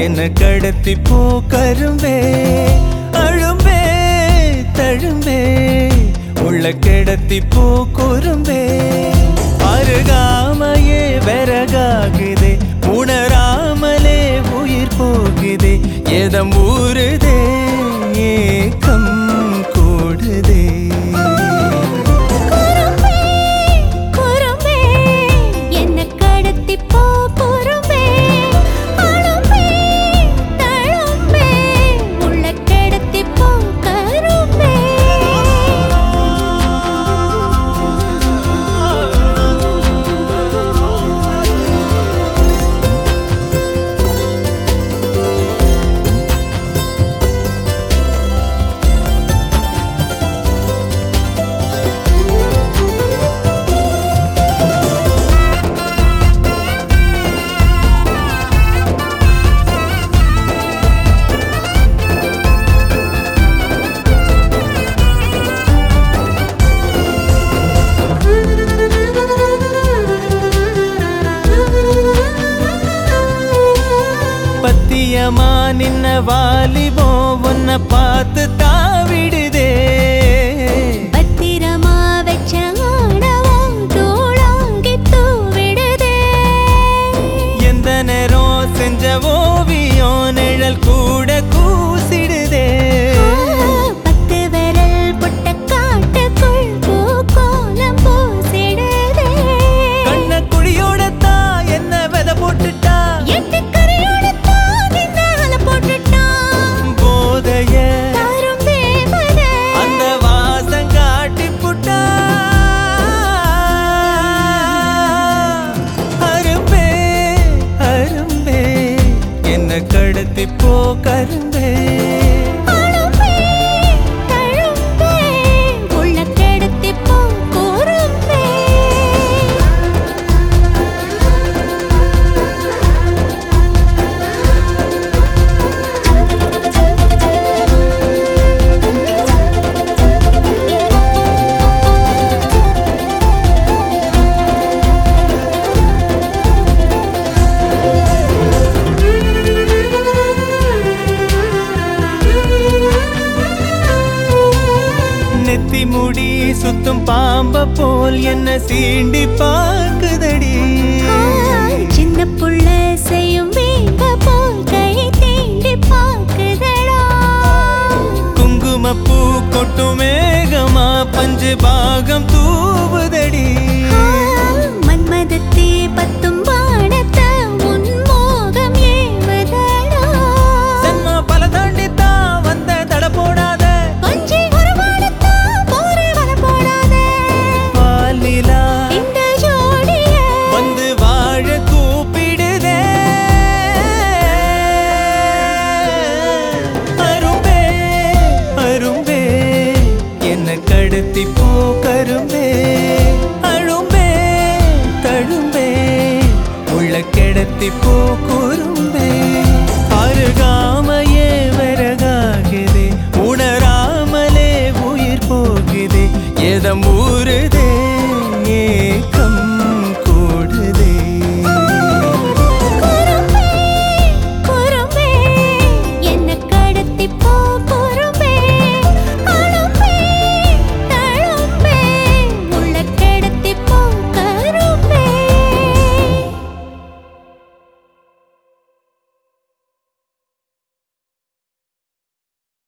என்ன கடத்தி போ கரும்பே அழும்பே தழும்பே உள்ள கிடத்தி போ குறும்பே அருகாமையே விறகாகுதே உணராமலே உயிர் போகுதே எதம் ஊறுதே ஏக்கம் கூடுதே குறும்பே குறும்பே என்ன கடத்தி போ குறும்பே அழும்பே தழும்பே உள்ள கடத்தி போ கரும்பே பத்தியமா நின்ன வாலிபோ உன்னை பார்த்து தாவிடுதே பத்திரமா வச்ச ஆணவம் தூளாங்கி தூவிடுதே எந்த நேரம் செஞ்ச ஓவியம் நிழல் கூட கூசிடுதே பத்து விரல் புட்ட காட்டுக்குள் பூக்கோலம் பூசிடுதே கண்ண குழியோட தான் என்ன வித போட்டுட்டா எட்டு கரையோட தாகின அலை போட்டுட்டான் போதைய தாரும் தேவதை அந்த வாசம் காட்டி புட்டா அரும்பே அரும்பே என்ன கடத்தி போ கரும்பே அழும்பே தழும்பே உள்ள கெடுத்தி போ குறும்பே நெத்தி முடி சுத்தும் பாம்ப போல் என்ன சீண்டி பார்க்குதடி சின்ன புள்ள செய்யும் வேங்க போல் கை தீண்டி பார்க்குதடா குங்குமப்பூ கொட்டும் மேகமா பஞ்சு பாகம் தூவுதடி மன்மதத்தே பத்தும் பாடத்த உன் மோகம் ஏவதடா சென்மா பல தாண்டித்தான் வந்த தட போடாத கொஞ்சி உருவாடத்தா போரே வர போடாதே பாலிலா இந்த ஜோடிய வந்து வாழ கூப்பிடுதே அரும்பே அரும்பே என்ன கடத்தி போ கரும்பே அழும்பே தழும்பே உள்ள கிடத்தி போ குறும்பே அருகாமையே விறகாகுதே உணராமலே உயிர் போகுதே எதம் ஊறுதே